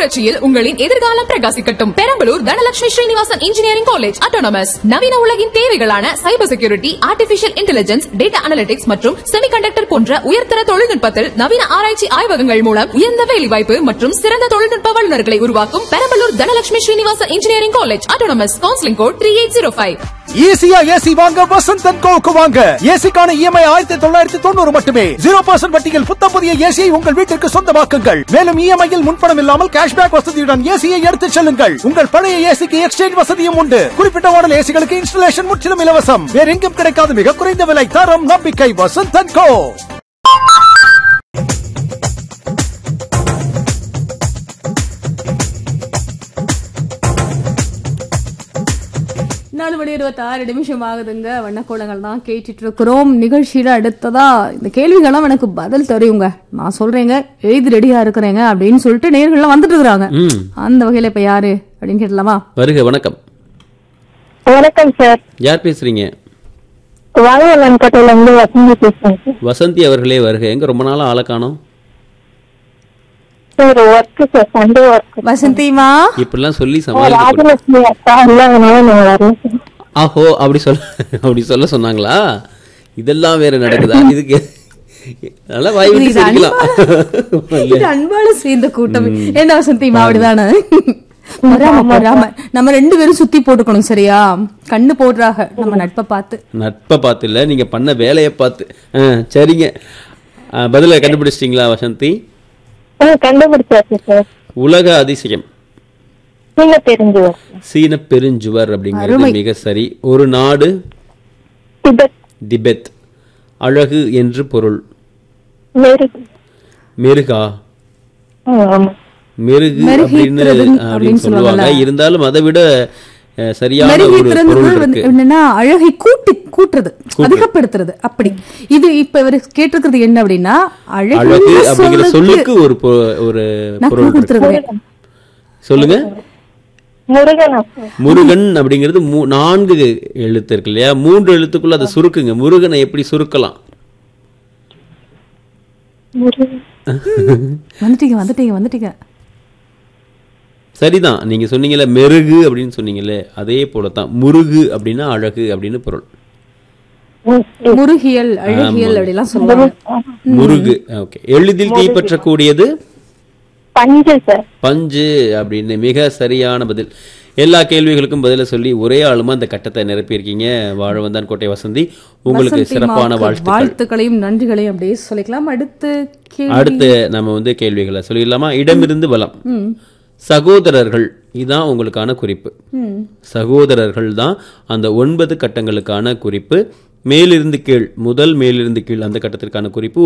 புரட்சியில் உங்களின் எதிர்காலம் பிரகாசிக்கட்டும் Perambalur Dhanalakshmi Srinivasan engineering college autonomous நவீன உலகின் தேவைகளான cyber security artificial intelligence data analytics மற்றும் செமிகண்டக்டர் போன்ற உயர்தர தொழில்நுட்பத்தில் நவீன ஆராய்ச்சி ஆய்வகங்கள் மூலம் உயர்ந்த வேலைவாய்ப்பு மற்றும் சிறந்த தொழில்நுட்ப வல்லுநர்களை உருவாக்கும் Perambalur Dhanalakshmi Srinivasan engineering college autonomous counselling code three eight zero five ஈஸியா ஏசி வாங்க வசந்த் அண்ட் கோவுக்கு வாங்க ஏசிக்கான இஎம்ஐ ஆயிரத்தி தொள்ளாயிரத்தி தொண்ணூறு மட்டுமே ஜீரோ பர்சன்ட் வட்டியில் புத்தம் புதிய ஏசியை உங்கள் வீட்டிற்கு சொந்தமாக்குங்கள் மேலும் இஎம்ஐயில் முன்பணம் இல்லாமல் கேஷ்பேக் வசதியுடன் ஏசியை எடுத்துச் செல்லுங்கள் உங்கள் பழைய ஏசிக்கு எக்ஸ்சேஞ்ச் வசதியும் உண்டு குறிப்பிட்ட மாடல் ஏசிகளுக்கு இன்ஸ்டலேஷன் முற்றிலும் இலவசம் வேற எங்கும் கிடைக்காத மிக குறைந்த விலை தரம் நம்பிக்கை வசந்த் அண்ட் கோ நாலு மணி இருபத்தாறு நிமிஷம் ஆகுதுங்க வண்ணக்கோலங்கள் தான் கேட்டுட்டு இருக்கிறோம் நிகழ்ச்சியில அடுத்ததா இந்த கேள்விகள்லாம் எனக்கு பதில் தெரியுங்க நான் சொல்றேங்க எழுதி ரெடியா இருக்கிறேங்க அப்படின்னு சொல்லிட்டு நேர்கள்லாம் வந்துட்டு இருக்கிறாங்க ம் அந்த வகையில இப்ப யாரு அப்படின்னு கேட்டலாமா வருக வணக்கம் வணக்கம் சார் யார் பேசுறீங்க வாழவன் கோட்டையில இருந்து வசந்தி பேசுறேன் சார் வசந்தி அவர்களே வருக எங்க ரொம்ப நாளா ஆளை காணோம் sir work sir Sunday work வசந்திமா இப்படிலாம் சொல்லி சமாளிக்க ராஜலட்சுமி அக்கா இல்லாதனால நீங்க வரல சார் ஆஹோ அப்படி சொல்ல அப்படி சொல்ல சொன்னாங்களா இதெல்லாம் வேற நடக்குதா இதுக்கு நல்லா வாய் விட்டு இது சிரிக்கலாம் இது அன்பால சேர்ந்த கூட்டம் என்ன வசந்திமா அப்படிதானே பொறாம பொறாம நம்ம ரெண்டு பேரும் சுத்தி போட்டுக்கணும் சரியா கண்ணு போடுறாக நம்ம நட்பை பார்த்து நட்பை பார்த்து இல்ல நீங்க பண்ண வேலையை பார்த்து ஆ, சரிங்க ஆ, பதில கண்டுபிடிச்சிட்டீங்களா வசந்தி ஆ, கண்டுபிடிச்சாச்சு சார் உலக அதிசயம் நீங்க தெரிஞ்சுவர் சீன பெருஞ்சுவர் அப்படிங்கிறது மிக சரி ஒரு நாடு டிபெட் திபெத் அழகு என்று பொருள் மெருகு மெருகா ஆ, ஆமா மெருகு அப்படின்னு மெருகேத்துறது அப்படின்னு அப்படின்னு சொல்லுவாங்க சொல்லுவாங்கல்ல. இருந்தாலும் அதை விட அஹ், சரியான ஒரு மெருகேத்துறது பொருள் வந்து இருக்கு என்னன்னா அழகை கூட்டி கூட்டுறது அதிகப்படுத்துறது அப்படி இது இப்ப இவர் கேட்டிருக்கிறது என்ன அப்படின்னா அழகு அழகு அப்படிங்கிற சொல்லுக்கு சொல்லுக்கு ஒரு பொ- ஒரு நான் பொருள் இருக்கு கொடுத்துருக்கேன் சொல்லுங்க முருகனா சார் முருகன் அப்படிங்கிறது மூ- நான்கு எழுத்து இருக்கு இல்லையா மூன்று எழுத்துக்குள்ள அதை சுருக்குங்க முருகனை எப்படி சுருக்கலாம் முருகன் வந்துட்டீங்க வந்துட்டீங்க வந்துட்டீங்க சரிதான் நீங்க சொன்னீங்கல்ல மெருகு அப்படின்னு சொன்னீங்கல்ல அதே போலதான் முருகு அப்படின்னா அழகு அப்படின்னு பொருள் முருகியல் அழகியல் அப்படிலாம் சொல்லுவாங்க முருகு ஓகே எளிதில் தீப்பற்றக்கூடியது பஞ்சு சார் பஞ்சு அப்படின்னு மிக சரியான பதில் எல்லா கேள்விகளுக்கும் பதில சொல்லி ஒரே ஆளுமா அந்த கட்டத்தை நிரப்பியிருக்கீங்க வாழ வந்தான் கோட்டை வசந்தி உங்களுக்கு வசந்தி சிறப்பான மாவுக்கு வாழ்த்துக்கள் வாழ்த்துக்களையும் நன்றிகளையும் அப்படியே சொல்லிக்கலாம் அடுத்து கேள்வி அடுத்து நம்ம வந்து கேள்விகளை சொல்லிடலாமா இடமிருந்து வலம் சகோதரர்கள் இதுதான் உங்களுக்கான குறிப்பு ம். சகோதரர்கள் தான் அந்த ஒன்பது கட்டங்களுக்கான குறிப்பு மேலிருந்து கீழ் முதல் மேலிருந்து கீழ் அந்த கட்டத்திற்கான குறிப்பு